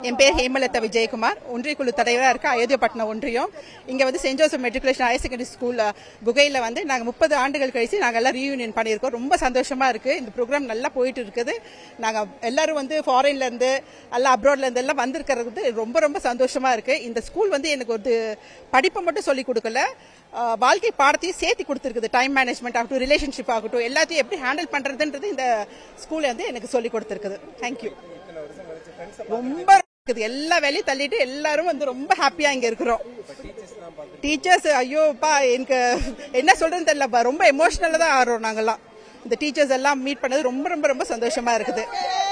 என் பேர் ஹேமலதா விஜயகுமார் ஒன்றிய குழு தலைவராக இருக்க அயோத்தியப்பட்டினம் ஒன்றியம் இங்கே வந்து Saint Joseph matriculation higher secondary school குகையில் வந்து நாங்கள் முப்பது ஆண்டுகள் கழிச்சு நாங்கள் எல்லாம் ரீயூனியன் பண்ணியிருக்கோம் ரொம்ப சந்தோஷமா இருக்கு இந்த ப்ரோக்ராம் நல்லா போயிட்டு இருக்குது நாங்கள் எல்லாரும் வந்து ஃபாரின்ல இருந்து எல்லாம் அப்ராட்ல இருந்து எல்லாம் வந்திருக்கிறது வந்து ரொம்ப ரொம்ப சந்தோஷமா இருக்கு இந்த ஸ்கூல் வந்து எனக்கு ஒரு படிப்பை மட்டும் சொல்லி கொடுக்கல ஆஹ், வாழ்க்கை பாடத்தையும் சேர்த்து கொடுத்துருக்குது டைம் மேனேஜ்மெண்ட் ஆகட்டும் ரிலேஷன்ஷிப் ஆகட்டும் எல்லாத்தையும் எப்படி ஹேண்டில் பண்றதுன்றது இந்த ஸ்கூல்ல வந்து எனக்கு சொல்லி கொடுத்துருக்குது தேங்க்யூ ரொம்ப இருக்குது எல்லா வேலையும் தள்ளிட்டு எல்லாரும் வந்து ரொம்ப ஹாப்பியா இங்க இருக்கிறோம் டீச்சர்ஸ் ஐயோப்பா எனக்கு என்ன சொல்றதுன்னு தெரியலப்பா ரொம்ப எமோஷனலா தான் ஆடுறோம் நாங்கெல்லாம் இந்த டீச்சர்ஸ் எல்லாம் மீட் பண்ணது ரொம்ப ரொம்ப ரொம்ப சந்தோஷமா இருக்குது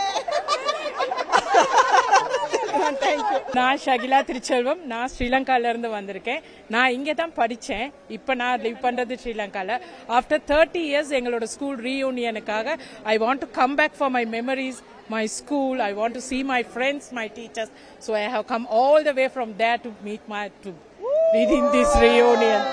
தேங்க்யூ நான் ஷகிலா திருச்செல்வம் நான் ஸ்ரீலங்கால இருந்து வந்திருக்கேன் நான் இங்கே தான் படித்தேன் இப்போ நான் லிவ் பண்ணுறது ஸ்ரீலங்கால ஆஃப்டர் தேர்ட்டி இயர்ஸ் எங்களோட ஸ்கூல் ரீயூனியனுக்காக I want to come back for my memories my school i want to see my friends my teachers so i have come all the way from there to meet my to leading this reunion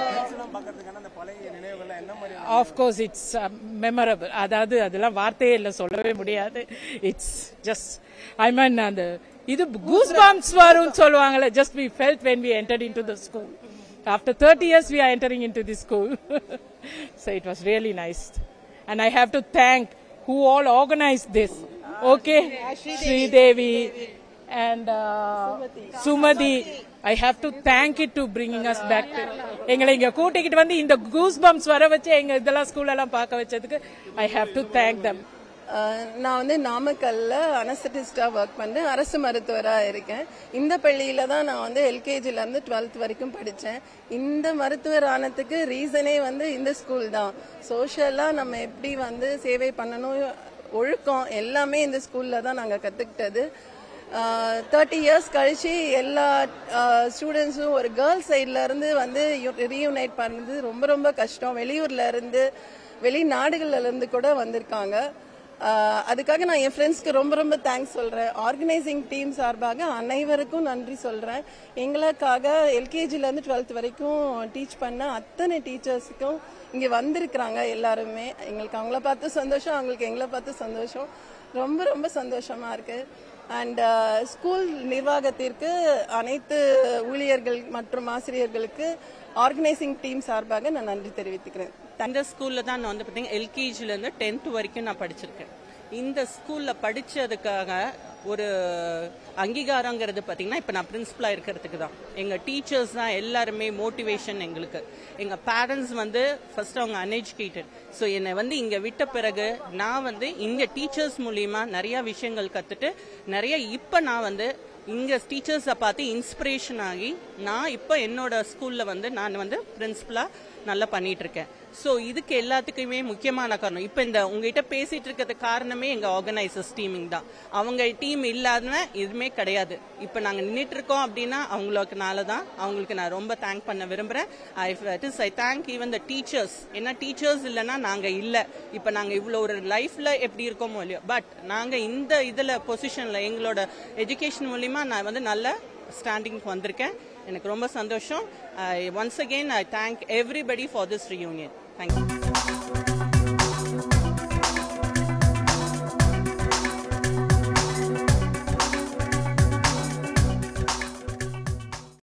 of course it's memorable அதாவது அதெல்லாம் வார்த்தையே இல்லை சொல்லவே முடியாது it's just I மீன் அந்த இது goose bumps வரும்னு சொல்லுவாங்கல்ல just we felt when we entered into the school after thirty years we are entering into the school so it was really nice and I have to thank who all organise this okay Sridevi and uh, Sumati. I have to thank it to bringing us back to எங்களை இங்க கூட்டிக்கிட்டு வந்து இந்த goose bumps வர வச்சு எங்க இதெல்லாம் school எல்லாம் பார்க்க வச்சதுக்கு I have to thank them ah நான் வந்து நாமக்கல்ல அனஸ்தட்டிஸ்டா ஒர்க் பண்ணேன் அரசு மருத்துவராக இருக்கேன் இந்த பள்ளியில தான் நான் வந்து எல்கேஜில இருந்து டுவெல்த் வரைக்கும் படித்தேன் இந்த மருத்துவர் ஆனதுக்கு ரீசனே வந்து இந்த ஸ்கூல் தான் சோஷியலா நம்ம எப்படி வந்து சேவை பண்ணணும் ஒழுக்கம் எல்லாமே இந்த ஸ்கூல்ல தான் நாங்கள் கத்துக்கிட்டது தேர்ட்டி இயர்ஸ் கழிச்சு எல்லா ஸ்டூடெண்ட்ஸும் ஒரு கேர்ள்ஸ் சைட்ல இருந்து வந்து ரீயூனைட் பண்ணது ரொம்ப ரொம்ப கஷ்டம் வெளியூர்ல இருந்து வெளிநாடுகள்ல இருந்து கூட வந்திருக்காங்க ஆஹ் அதுக்காக நான் என் ஃப்ரெண்ட்ஸ்க்கு ரொம்ப ரொம்ப தேங்க்ஸ் சொல்றேன் ஆர்கனைசிங் டீம் சார்பாக அனைவருக்கும் நன்றி சொல்றேன் எங்களுக்காக எல்கேஜில இருந்து டுவெல்த் வரைக்கும் டீச் பண்ண அத்தனை டீச்சர்ஸுக்கும் இங்க வந்திருக்கிறாங்க எல்லாருமே எங்களுக்கு அவங்கள பார்த்து சந்தோஷம் அவங்களுக்கு எங்களை பார்த்து சந்தோஷம் ரொம்ப ரொம்ப சந்தோஷமா இருக்கு அண்ட் ஸ்கூல் நிர்வாகத்திற்கு அனைத்து ஊழியர்கள் மற்றும் ஆசிரியர்களுக்கு ஆர்கனைசிங் டீம் சார்பாக நான் நன்றி தெரிவித்துக்கிறேன் இந்த ஸ்கூல்ல தான் நான் வந்து பாத்தீங்கன்னா எல்கேஜில இருந்து டென்த் வரைக்கும் நான் படிச்சிருக்கேன் இந்த ஸ்கூல்ல படிச்சதுக்காக ஒரு அங்கீகாரங்கிறது பாத்தீங்கன்னா இப்ப நான் பிரின்சிபலா இருக்கிறதுக்கு தான் எங்க டீச்சர்ஸ் தான் எல்லாருமே மோட்டிவேஷன் எங்களுக்கு எங்க பேரண்ட்ஸ் வந்து ஃபர்ஸ்ட் அவங்க அன்எஜுகேட்டட் ஸோ என்னை வந்து இங்க விட்ட பிறகு நான் வந்து இங்க டீச்சர்ஸ் மூலியமா நிறைய விஷயங்கள் கத்துட்டு நிறைய இப்ப நான் வந்து இங்க டீச்சர்ஸை பார்த்து இன்ஸ்பிரேஷன் ஆகி நான் இப்போ என்னோட ஸ்கூல்ல வந்து நான் வந்து பிரின்சிபலா நல்லா பண்ணிட்டு இருக்கேன் ஸோ இதுக்கு எல்லாத்துக்குமே முக்கியமான காரணம் இப்போ இந்த உங்ககிட்ட பேசிட்டு இருக்கிறதுக்கு காரணமே எங்க ஆர்கனைசர்ஸ் டீமிங் தான் அவங்க டீம் இல்லாத எதுவுமே கிடையாது இப்போ நாங்க நின்றுட்டு இருக்கோம் அப்படின்னா அவங்களுக்குனால தான் அவங்களுக்கு நான் ரொம்ப தேங்க் பண்ண விரும்புறேன் I is I thank even the teachers ஏன்னா டீச்சர்ஸ் இல்லைன்னா நாங்க இல்லை இப்போ நாங்க இவ்வளோ ஒரு லைஃப்ல எப்படி இருக்கோமோ இல்லையோ பட் நாங்க இந்த இதுல பொசிஷன்ல எங்களோட எஜுகேஷன் மூலியமா நான் வந்து நல்ல ஸ்டாண்டிங்க்கு வந்திருக்கேன் எனக்கு ரொம்ப சந்தோஷம் once again I thank everybody for this reunion thank you